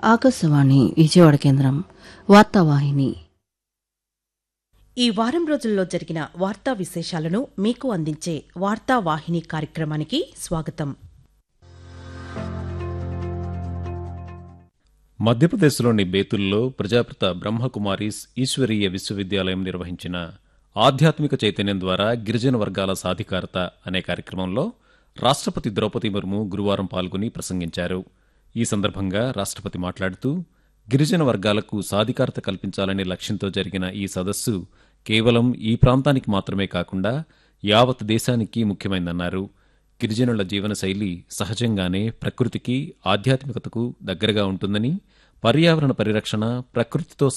ఆకాశవాణి విజయవాడ కేంద్రం వార్తావాహిని ఈ వారం రోజుల్లో జరిగిన వార్తా విశేషాలను మీకు అందించే వార్తా వాహిని కార్యక్రమానికి స్వాగతం మధ్యప్రదేశ్లోని బేతుల్లో ప్రజాపిత బ్రహ్మకుమారీస్ ఈశ్వరీయ విశ్వవిద్యాలయం నిర్వహించిన ఆధ్యాత్మిక చైతన్యం ద్వారా గిరిజన వర్గాల సాధికారత అనే కార్యక్రమంలో రాష్ట్రపతి ద్రౌపది ముర్ము గురువారం పాల్గొని ప్రసంగించారు ఈ సందర్భంగా రాష్ట్రపతి మాట్లాడుతూ గిరిజన వర్గాలకు సాధికారత కల్పించాలనే లక్ష్యంతో జరిగిన ఈ సదస్సు కేవలం ఈ ప్రాంతానికి మాత్రమే కాకుండా యావత్ దేశానికి ముఖ్యమైందన్నారు గిరిజనుల జీవనశైలి సహజంగానే ప్రకృతికి ఆధ్యాత్మికతకు దగ్గరగా ఉంటుందని పర్యావరణ పరిరక్షణ ప్రకృతితో